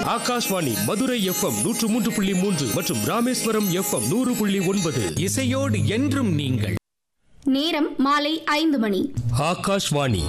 Akashvani Madurai FM நூற்று மூன்று புள்ளி மூன்று மற்றும் ராமேஸ்வரம் எஃப்எம் நூறு புள்ளி ஒன்பது இசையோடு என்றும் நீங்கள் நேரம் மாலை ஐந்து மணி ஆகாஷ்வாணி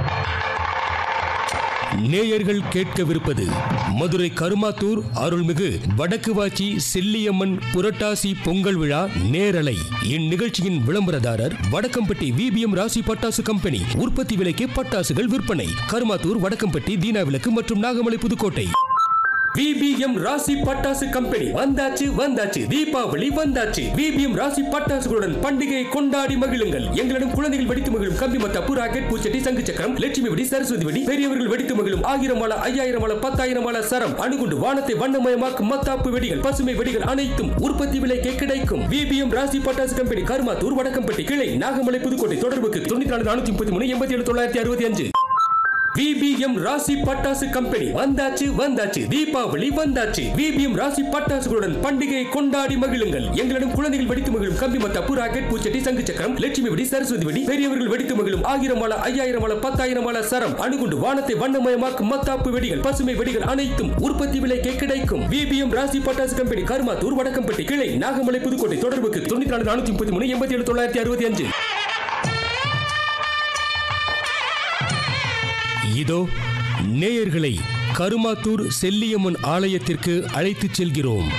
நேயர்கள் கேட்கவிருப்பது மதுரை கருமாத்தூர் அருள்மிகு வடக்கு வாச்சி செல்லியம்மன் புரட்டாசி பொங்கல் விழா நேரலை இந்நிகழ்ச்சியின் விளம்பரதாரர் வடக்கம்பட்டி விபிஎம் ராசி பட்டாசு கம்பெனி உற்பத்தி விலைக்கு பட்டாசுகள் விற்பனை கருமாத்தூர் வடக்கம்பட்டி தீனா விளக்கு மற்றும் நாகமலை புதுக்கோட்டை விபிஎம் ராசி பட்டாசு கம்பெனி வந்தாச்சு வந்தாச்சு தீபாவளி வந்தாச்சு விபிஎம் ராசி பட்டாசுகளுடன் பண்டிகையை கொண்டாடி மகிழுங்கள் எங்களிடம் குழந்தைகள் வெடித்து மகிழும் கம்பி மத்தாப்பு ராக்கெட் பூச்சட்டி சங்கு சக்கரம் லட்சுமி வெடி சரஸ்வதி வெடி பெரியவர்கள் வெடித்து மகிழும் ஆயிரம் மால ஐயாயிரம் மால பத்தாயிரம் மால சரம் அணுகுண்டு வானத்தை வண்ணமயமாக்கும் மத்தாப்பு வெடிகள் பசுமை வெடிகள் அனைத்தும் உற்பத்தி விலைக்கே கிடைக்கும் விபிஎம் ராசி பட்டாசு கம்பெனி கருமாத்தூர் வடக்கம்பட்டி கிளை நாகமலை புதுக்கோட்டை தொடர்புக்கு தொண்ணூத்தி நாலு நானூத்தி முப்பத்தி மூணு எண்பத்தி ஏழு தொள்ளாயிரத்தி அறுபத்தி அஞ்சு விபிஎம் ராசி பட்டாசு கம்பெனி வந்தாச்சு வந்தாச்சு தீபாவளி வந்தாச்சு விபிஎம் ராசி பட்டாசுகளுடன் பண்டிகையை கொண்டாடி மகிழுங்கள் எங்களிடம் குழந்தைகள் வெடித்து மகிழும் கம்பி மத்தாப்பு ராக்கெட் பூச்சட்டி சங்கு சக்கரம் லட்சுமி வெடி சரஸ்வதி வெடி பெரியவர்கள் வெடித்து மகிழும் ஆயிரம் மால ஐயாயிரம் மால பத்தாயிரம் மால சரம் அணுகுண்டு வானத்தை வண்ணமயமாக்கும் மத்தாப்பு வெடிகள் பசுமை வெடிகள் அனைத்தும் உற்பத்தி விலைக்கே கிடைக்கும் விபிஎம் ராசி பட்டாசு கம்பெனி கருமாத்தூர் வடக்கம்பட்டி கிளை நாகமலை புதுக்கோட்டை தொடர்புக்கு தொண்ணூத்தி நாலு நானூத்தி முப்பத்தி மூணு எண்பத்தி ஏழு தொள்ளாயிரத்தி அறுபத்தி அஞ்சு இதோ நேயர்களை கருமாத்தூர் செல்லியம்மன் ஆலயத்திற்கு அழைத்துச் செல்கிறோம்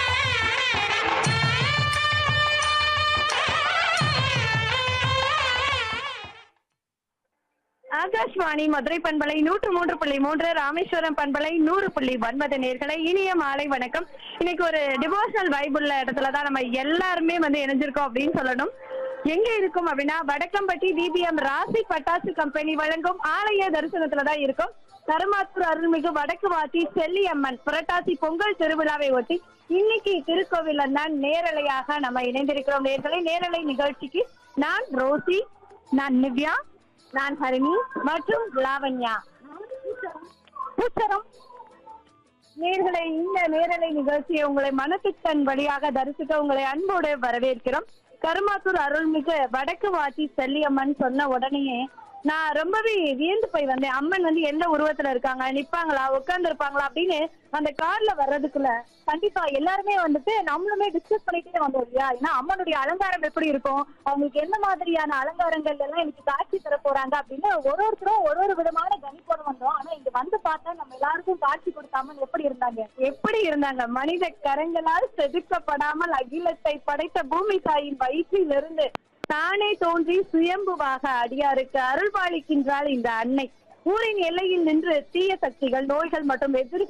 ஆகாஷ்வாணி மதுரை பண்பலை நூற்று மூன்று புள்ளி மூன்று ராமேஸ்வரம் பண்பலை நூறு புள்ளி ஒன்பது நேர்களை இனிய மாலை வணக்கம் இன்னைக்கு ஒரு டிவோஷனல் வைப் உள்ள இடத்துல தான் நம்ம எல்லாருமே வந்து இணைஞ்சிருக்கோம் அப்படின்னு சொல்லணும் எங்க இருக்கும் அப்படின்னா வடக்கம்பட்டி விபிஎம் ராசி பட்டாசு கம்பெனி வழங்கும் ஆலய தரிசனத்துல தான் இருக்கும் கருமாத்தூர் அருள்மிகு வடக்கு வாசி செல்லியம்மன் புரட்டாசி பொங்கல் திருவிழாவை ஒட்டி இன்னைக்கு திருக்கோவில்ல தான் நேரலையாக நம்ம இணைந்திருக்கிறோம் நேர்களை நேரலை நிகழ்ச்சிக்கு நான் ரோசி நான் நிவ்யா நான் ஹரிணி மற்றும் லாவண்யா பூச்சரம் நேர்களை இந்த நேரலை நிகழ்ச்சியை உங்களை மனத்திற்கண் வழியாக தரிசிக்க உங்களை அன்போடு வரவேற்கிறோம் கருமாத்தூர் அருள்மிகு வடக்கு வாசி செல்லியம்மன் சொன்ன உடனேயே நான் ரொம்பவே வியந்து போய் வந்தேன் அம்மன் வந்து எந்த உருவத்துல இருக்காங்க நிப்பாங்களா உட்கார்ந்து இருப்பாங்களா அப்படின்னு அந்த கார்ல வர்றதுக்குள்ள கண்டிப்பா எல்லாருமே வந்துட்டு நம்மளுமே டிஸ்கஸ் பண்ணிட்டே வந்தோம் இல்லையா ஏன்னா அம்மனுடைய அலங்காரம் எப்படி இருக்கும் அவங்களுக்கு என்ன மாதிரியான அலங்காரங்கள் எல்லாம் எனக்கு காட்சி தர போறாங்க அப்படின்னு ஒரு ஒருத்தரும் ஒரு ஒரு விதமான கணிப்போட வந்தோம் ஆனா இங்க வந்து பார்த்தா நம்ம எல்லாருக்கும் காட்சி கொடுத்த அம்மன் எப்படி இருந்தாங்க எப்படி இருந்தாங்க மனித கரங்களால் செதுக்கப்படாமல் அகிலத்தை படைத்த பூமி தாயின் வயிற்றிலிருந்து தானே தோன்றி சுயம்புவாக அடியாருக்கு அருள்பாலிக்கின்றாள் இந்த அன்னை ஊரின் எல்லையில் நின்று தீய சக்திகள் நோய்கள் மற்றும் எதிர்கள்